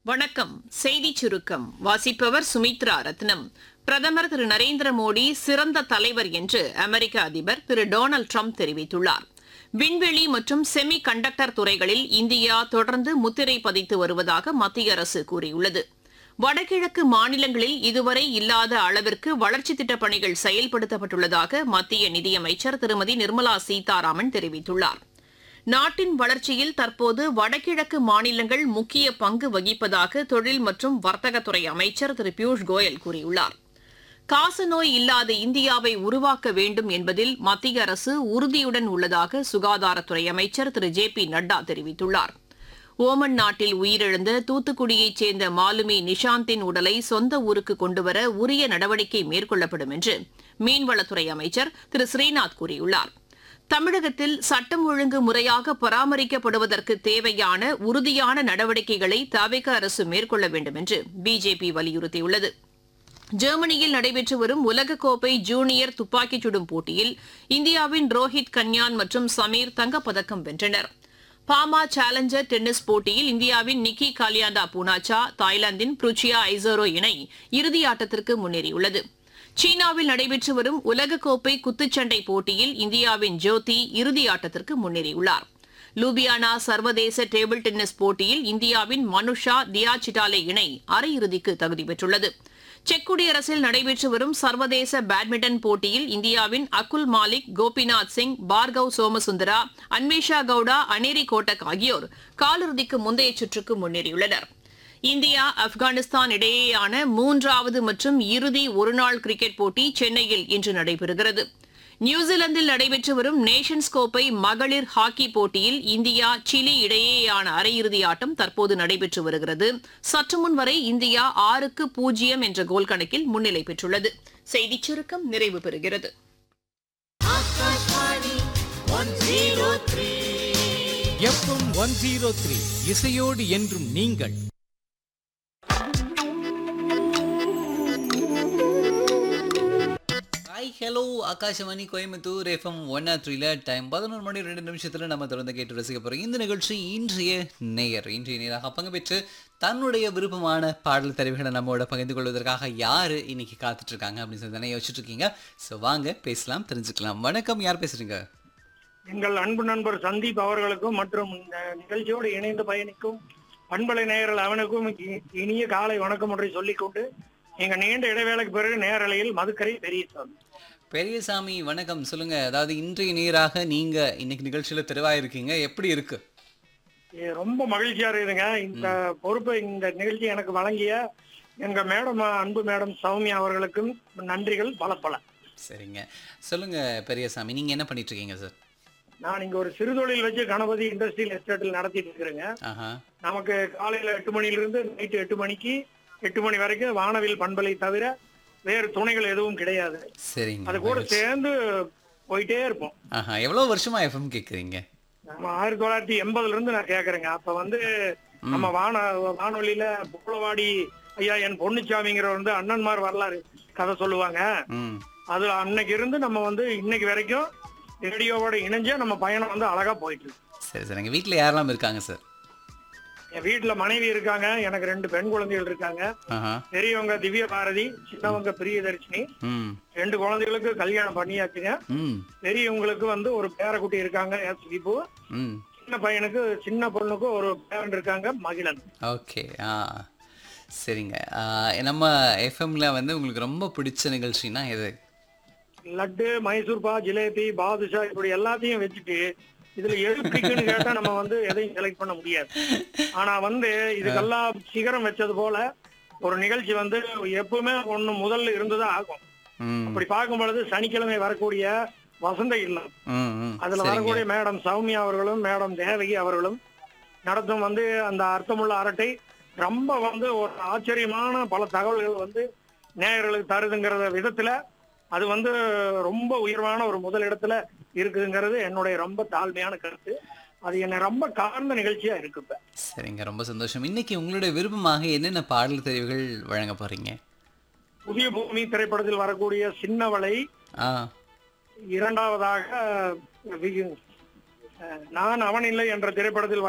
வணக்கம் செய்தி சுருக்கம் வாசிப்பவர் சுமித்ரா ரத்னம் பிரதமர் திரு நரேந்திர மோடி சிறந்த தலைவர் என்று அமெரிக்க அதிபர் திரு டொனால்டு ட்ரம்ப் தெரிவித்துள்ளார் விண்வெளி மற்றும் செமி கண்டக்டர் துறைகளில் இந்தியா தொடர்ந்து முத்திரை பதித்து வருவதாக மத்திய அரசு கூறியுள்ளது வடகிழக்கு மாநிலங்களில் இதுவரை இல்லாத அளவிற்கு வளர்ச்சித் திட்டப் பணிகள் செயல்படுத்தப்பட்டுள்ளதாக மத்திய நிதியமைச்சர் திருமதி நிர்மலா சீதாராமன் தெரிவித்துள்ளார் நாட்டின் வளர்ச்சியில் தற்போது வடகிழக்கு மாநிலங்கள் முக்கிய பங்கு வகிப்பதாக தொழில் மற்றும் வர்த்தகத்துறை அமைச்சர் திரு பியூஷ் கோயல் கூறியுள்ளார் காசநோய் இல்லாத இந்தியாவை உருவாக்க வேண்டும் என்பதில் மத்திய அரசு உறுதியுடன் உள்ளதாக சுகாதாரத்துறை அமைச்சர் திரு ஜே பி நட்டா தெரிவித்துள்ளார் ஓமன் நாட்டில் உயிரிழந்த தூத்துக்குடியைச் சேர்ந்த மாலுமி நிஷாந்தின் உடலை சொந்த ஊருக்கு கொண்டுவர உரிய நடவடிக்கை மேற்கொள்ளப்படும் என்று மீன்வளத்துறை அமைச்சர் திரு ஸ்ரீநாத் கூறியுள்ளார் தமிழகத்தில் சட்டம் ஒழுங்கு முறையாக பராமரிக்கப்படுவதற்கு தேவையான உறுதியான நடவடிக்கைகளை தவிக அரசு மேற்கொள்ள வேண்டும் என்று பிஜேபி வலியுறுத்தியுள்ளது ஜெர்மனியில் நடைபெற்று வரும் உலகக்கோப்பை ஜூனியர் துப்பாக்கிச் சுடும் போட்டியில் இந்தியாவின் ரோஹித் கன்யான் மற்றும் சமீர் தங்கப்பதக்கம் வென்றனர் பாமா சேலஞ்சர் டென்னிஸ் போட்டியில் இந்தியாவின் நிக்கி காலியாண்டா பூனாச்சா தாய்லாந்தின் புருச்சியா ஐசோரோ இணை இறுதி ஆட்டத்திற்கு முன்னேறியுள்ளது சீனாவில் நடைபெற்று வரும் உலகக்கோப்பை குத்துச்சண்டை போட்டியில் இந்தியாவின் ஜோதி இறுதி ஆட்டத்திற்கு முன்னேறியுள்ளார் லூபியானா சர்வதேச டேபிள் டென்னிஸ் போட்டியில் இந்தியாவின் மனுஷா தியா சிட்டாலே இணை அரையிறுதிக்கு தகுதி பெற்றுள்ளது செக் குடியரசில் நடைபெற்று வரும் சர்வதேச பேட்மிண்டன் போட்டியில் இந்தியாவின் அகுல் மாலிக் கோபிநாத் சிங் பார்கவ் சோமசுந்தரா அன்வேஷா கவுடா அனேரி கோட்டக் ஆகியோர் காலிறுதிக்கு முந்தைய சுற்றுக்கு முன்னேறியுள்ளனர் இந்தியா ஆப்கானிஸ்தான் இடையேயான மூன்றாவது மற்றும் இறுதி ஒருநாள் கிரிக்கெட் போட்டி சென்னையில் இன்று நடைபெறுகிறது நியூசிலாந்தில் நடைபெற்று வரும் நேஷன்ஸ் கோப்பை மகளிர் ஹாக்கி போட்டியில் இந்தியா சிலி இடையேயான அரையிறுதி ஆட்டம் தற்போது நடைபெற்று வருகிறது சற்று முன் வரை இந்தியா ஆறுக்கு பூஜ்ஜியம் என்ற கோல் கணக்கில் முன்னிலை பெற்றுள்ளது செய்திச் சுருக்கம் நிறைவு பெறுகிறது எஃப்எம் ஒன் ஜீரோ த்ரீ இசையோடு என்றும் நீங்கள் hi hello Akashvani Coimbatore FM one R த்ரீல டைம் பதினொரு மணி ரெண்டு நிமிஷத்தில் நம்ம தொடர்ந்து கேட்டு ரசிக்க போகிறோம் இந்த நிகழ்ச்சி இன்றைய நேயர் இன்றைய நேராக பங்கு பெற்று தன்னுடைய விருப்பமான பாடல் தெரிவுகளை நம்மோட பகிர்ந்து கொள்வதற்காக யார் இன்னைக்கு காத்துட்டு இருக்காங்க அப்படின்னு சொல்லி தானே யோசிச்சுட்டு இருக்கீங்க ஸோ வாங்க பேசலாம் தெரிஞ்சுக்கலாம் வணக்கம் யார் பேசுறீங்க எங்கள் அன்பு நண்பர் சந்தீப் அவர்களுக்கும் மற்றும் இந்த நிகழ்ச்சியோடு இணைந்து பயணிக்கும் பண்பலை நேயர்கள் அவனுக்கும் இ- இனிய காலை வணக்கம் ஒன்றை சொல்லிக்கொண்டு எங்க நீண்ட இடைவேளைக்கு பிறகு நேரலையில் மதுக்கரை பெரியசாமி பெரியசாமி வணக்கம் சொல்லுங்க அதாவது இன்றைய நேராக நீங்க இன்னைக்கு நிகழ்ச்சியில தெரிவாயிருக்கீங்க எப்படி இருக்கு இது ரொம்ப மகிழ்ச்சியா இருக்குதுங்க இந்த பொறுப்பை இந்த நிகழ்ச்சி எனக்கு வழங்கிய எங்க மேடம் அன்பு மேடம் சௌமியா அவர்களுக்கும் நன்றிகள் பல பல சரிங்க சொல்லுங்க பெரியசாமி நீங்க என்ன பண்ணிட்டு இருக்கீங்க சார் நான் இங்க ஒரு சிறுதொழில் வச்சு கணபதி இண்டஸ்ட்ரியல் எஸ்டேட்டில் நடத்திட்டு இருக்கிறேங்க ஆஹா நமக்கு காலையில எட்டு மணிலிருந்து நைட்டு எட்டு மணிக்கு எட்டு மணி வரைக்கும் வானவில் பண்பலை தவிர வேறு துணைகள் எதுவும் கிடையாது சரிங்க அது கூட சேர்ந்து போயிட்டே இருப்போம் ஆஹா எவ்வளவு வருஷமா எஃப்எம் கேக்குறீங்க நம்ம ஆயிரத்தி தொள்ளாயிரத்தி எண்பதுல இருந்து நான் கேக்குறேங்க அப்ப வந்து நம்ம வான வானொலியில புகழவாடி ஐயா என் பொன்னுச்சாமிங்கிறவர் வந்து அண்ணன்மார் வரலாறு கதை சொல்லுவாங்க ம் அதுல அன்னைக்கு இருந்து நம்ம வந்து இன்னைக்கு வரைக்கும் ரேடியோவோட இணைஞ்சே நம்ம பயணம் வந்து அழகா போயிட்டு இருக்கு சரி சார் எங்கள் வீட்டில் யாரெல்லாம் இருக்காங்க சார் என் வீட்டுல மனைவி இருக்காங்க எனக்கு ரெண்டு பெண் குழந்தைகள் இருக்காங்க ஆஹா பெரியவங்க திவ்ய பாரதி சின்னவங்க பிரியதர்ஷினி ம் ரெண்டு குழந்தைகளுக்கு கல்யாணம் பண்ணியாச்சுங்க ம் பெரியவங்களுக்கு வந்து ஒரு பேரக்குட்டி இருக்காங்க எஸ் விபு ம் சின்ன பையனுக்கு சின்ன பொண்ணுக்கு ஒரு பேரன் இருக்காங்க மகிழன் ஓகே ஆ சரிங்க ஆ, நம்ம எஃப்எம்ல வந்து உங்களுக்கு ரொம்ப பிடிச்ச நிகழ்ச்சினா எது லட்டு மைசூர்பா ஜிலேபி பாதுஷா இப்படி எல்லாத்தையும் வச்சுட்டு இதுல எது பிடிக்குன்னு கேட்டா நம்ம வந்து எதையும் செலக்ட் பண்ண முடியாது ஆனா வந்து இதுக்கெல்லாம் சிகரம் வச்சது போல ஒரு நிகழ்ச்சி வந்து எப்பவுமே ஒண்ணு முதல்ல இருந்துதான் ஆகும் ம் அப்படி பார்க்கும் பொழுது சனிக்கிழமை வரக்கூடிய வசந்த இல்லம் ம் ம் அதுல சரிங்க வரக்கூடிய மேடம் சௌமியா அவர்களும் மேடம் தேவகி அவர்களும் நடத்தும் வந்து அந்த அர்த்தமுள்ள அரட்டை ரொம்ப வந்து ஒரு ஆச்சரியமான பல தகவல்கள் வந்து நேயர்களுக்கு தருதுங்கிற விதத்துல அது வந்து ரொம்ப உயர்வான ஒரு முதல் இடத்துல இருக்குதுங்கிறது என்னுடைய ரொம்ப தாழ்மையான கருத்து அது என்னை ரொம்ப கார்ந்த நிகழ்ச்சியா இருக்கு இப்ப சரிங்க ரொம்ப சந்தோஷம் இன்னைக்கு உங்களுடைய விருப்பமாக என்னென்ன பாடல் தெரிவுகள் வழங்க போறீங்க புதிய பூமி திரைப்படத்தில் வரக்கூடிய சின்னவளை ஆ இரண்டாவதாக வி- நான் அவன் இல்லை என்ற திரைப்படத்தில்